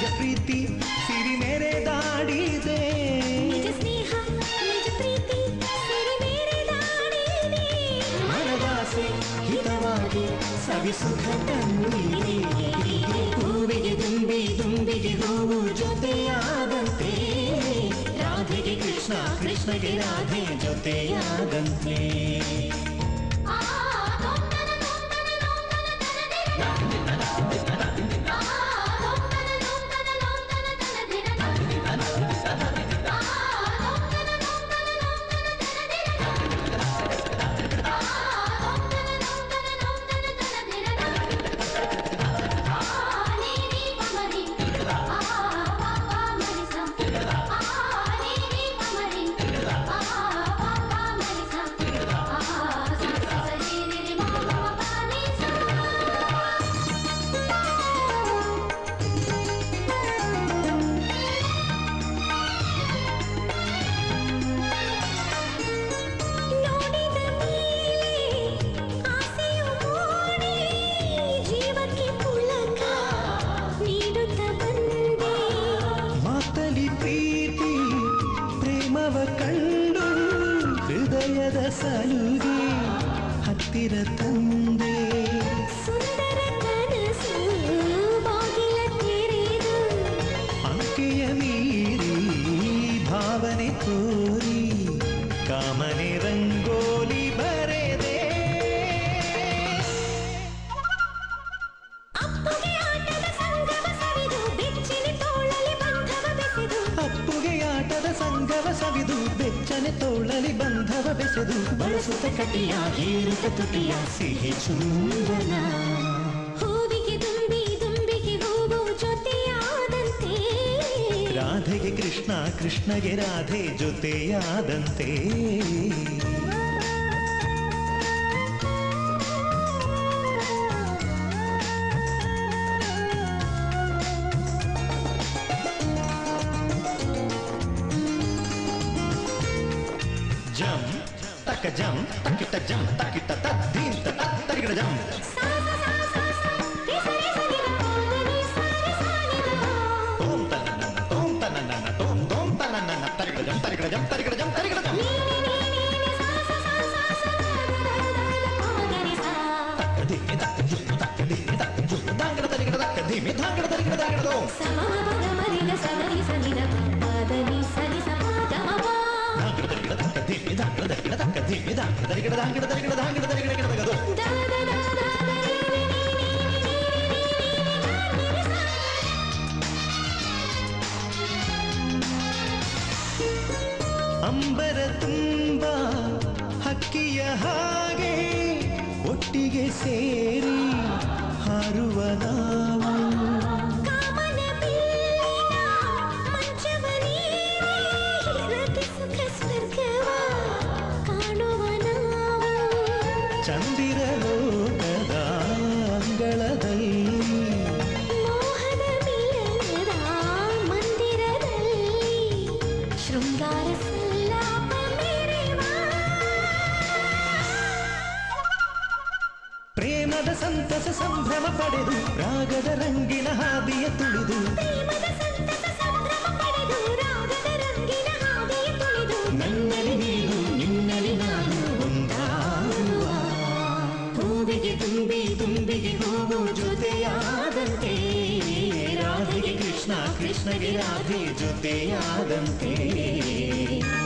ಪ್ರೀತಿ ಸಿರಿ ಮೆರೆದಾಡಿದೆ ನಿಜ ಸ್ನೇಹ ನಿಜ ಪ್ರೀತಿ ಸಿರಿ ಮೇರೆದಾಡಿದೆ ಮನದಾಸೆ ಹಿತವಾಗಿ ಸವಿ ಸುಖ ತಂದಿದೆ ಹೂವಿಗೆ ದುಂಬಿ ದುಂಬಿಗೆ ಹೂವು ಜೊತೆಯಾದಂತೆ ರಾಧೆಗೆ ಕೃಷ್ಣ ಕೃಷ್ಣಗೆ ರಾಧೆ ಜೊತೆಯಾದಂತೆ ಆ ದೊಂತನ ದೊಂತನ ದೊಂತನ ತನದಿನ ಆ ದೊಂತನ ದೊಂತನ ದೊಂತನ ತನದಿನ ಆ ದೊಂತನ ದೊಂತನ ದೊಂತನ ತನದಿನ ಆ ದೊಂತನ ದೊಂತನ ದೊಂತನ ತನದಿನ ಆ ನೀನಿ ಪಮರಿ ಆ ಪಾಪ ಮರಿಸ ಆ ನೀನಿ ಪಮರಿ ಆ ಪಾಪ ಮರಿಸ ಆ ಸ ಸ ಸ ರಿ ರಿ ರಿ ಮ ಮ ಮ ಪ ನಿ ಸ ನೋಡಿದ ಮೇಲೆ ಆಸೆಯು ಮೂಡಿ ಜೀವಕ್ಕೆ ಪುಳಕ ನೀಡುತ್ತ ಬಂದೆ ಮಾತಲಿ ಪ್ರೀತಿ ಪ್ರೇಮವ ಕಂಡು ಹೃದಯದ ಸಲುಗೆ ಹತ್ತಿರ ತಂದೆ ಸುಂದರ ಕನಸು ಬಾಗಿಲ ತೆರೆದು ಅಂಕೆಯ ಮೀರಿ ಭಾವನೆ ತೋರಿ ಕಾಮನೆ ರಂಗೋಲಿ ಬರೆದೆ ಅಪ್ಪುಗೆ ಆಟದ ಸಂಗಮ ಸವಿದು ಬೆಚ್ಚಿನ ತೋಳಲಿ ಬಂಧವ ಬೆಸೆದು ಅಪ್ಪುಗೆ ಆಟದ ಸಂಗವ ಸವಿದು ಬೆಚ್ಚನೆ ತೋಳಲಿ ಬಂಧವ ಬೆಸೆದು ಬಳಸುತ್ತ ಕಟಿಯ ಹೀರುತ್ತ ತುಟಿಯ ಸಿಹಿ ಚುಂಬನ ಹೂವಿಗೆ ದುಂಬಿ ದುಂಬಿಗೆ ಹೂವು ಜೊತೆಯಾದಂತೆ ರಾಧೆಗೆ ಕೃಷ್ಣ ಕೃಷ್ಣಗೆ ರಾಧೆ ಜೊತೆಯಾದಂತೆ ಜಂ ತಕ ಜಂ ತಕಿಟ ಜಂ ತಕಿಟ ತದ್ದೀಂ ತತ ತರಿಗಿಡ ಜಂ ಸಾ ಸಾ ಸಾ ಸಾ ಸಾ ರಿ ಸ ರಿ ಸ ನಿ ದ ಪ ನಿ ಸ ರಿ ಸ ನಿ ದ ತೋಂ ತನನ ತೋಂ ತನನ ತೋಂ ತೋಂ ತನನ ತರಿಗಿಡ ಜಂ ತರಿಗಿಡ ಜಂ ತರಿಗಿಡ ಜಂ ತರಿಗಿಡ ಜಂ ನೀ ನೀ ನೀ ನೀ ಸಾ ಸಾ ಸಾ ಸಾ ಸಾ ದ ದ ದ ದ ಪ ಗ ರಿ ಸ ಧಿಮಿ ತಕ್ಕ ಜುಮ್ ತಕ್ಕ ಧಿಮಿ ತಕ್ಕ ಜುಮ್ ದಾಂಗಡ ತರಿಗಿಡ ತಕ್ಕ ಧಿಮಿ ದಾಂಗಡ ತರಿಗಿಡ ದಾಂಗಡ ದೋಂ ಸ ಮ ಮ ಪ ಗ ಮ ರಿ ಗ ಸ ಗ ರಿ ಸ ನಿ ದ ಪ ದ ನಿ ಸ ರಿ ಸ ಪ ಗ ಮ ಪ ದಾಂಗಡ ತರಿಗಿಡ ತಕ್ಕ ಧಿಮಿ ದಾಂಗಡ ತರಿಗಿಡ ತಕ್ಕ ಧಿಮಿ ದಾಂಗಡ ತರಿಗಿಡ ದಾಂಗಡ ತರಿಗಿಡ ದಾಂಗಡ ತರಿಗಿಡ ಗಿಡ ತಗ ದೋಂ ದ ದ ದ ದ ದ ರಿ ರಿ ರಿ ರಿ ರಿ ರಿ ರಿ ರಿ ರಿ ಗ ರಿ ಸ ಅಂಬರ ತುಂಬ ಹಕ್ಕಿಯ ಹಾಗೆ ಒಟ್ಟಿಗೆ ಸೇರಿ ಹಾರುವ ನಾವು ಕಾಮನ ಬಿಲ್ಲಿನ ಮಂಚವ ನೀರಿ ರತಿ ಸುಖ ಸ್ವರ್ಗವ ಕಾಣುವ ನಾವು ಚಂದಿರ ಲೋಕದ ಅಂಗಳದಲ್ಲಿ ಮೋಹದ ಮಿಲನದ ಮಂದಿರದಲ್ಲಿ ಶೃಂಗಾರ ಸಲ್ಲಾಪ ಮೆರೆವ ಪ್ರೇಮದ ಸಂತಸ ಸಂಭ್ರಮ ಪಡೆದು ರಾಗದ ರಂಗಿನ ಹಾದಿಯ ತುಳಿದು ಪ್ರೇಮದ ಸಂತಸ ಸಂಭ್ರಮ ಪಡೆದು ರಾಗದ ರಂಗಿನ ಹಾದಿಯ ತುಳಿದು ನನ್ನಲ್ಲಿ ನೀನು ನಿನ್ನಲ್ಲಿ ನಾನು ಒಂದಾಗುವ ಹೂವಿಗೆ ತುಂಬಿ ತುಂಬಿಗೆ ಹೂವು ಜೊತೆಯಾದಂತೆ ರಾಧೆಗೆ ಕೃಷ್ಣ ಕೃಷ್ಣಗೆ ರಾಧೆ ಜೊತೆಯಾದಂತೆ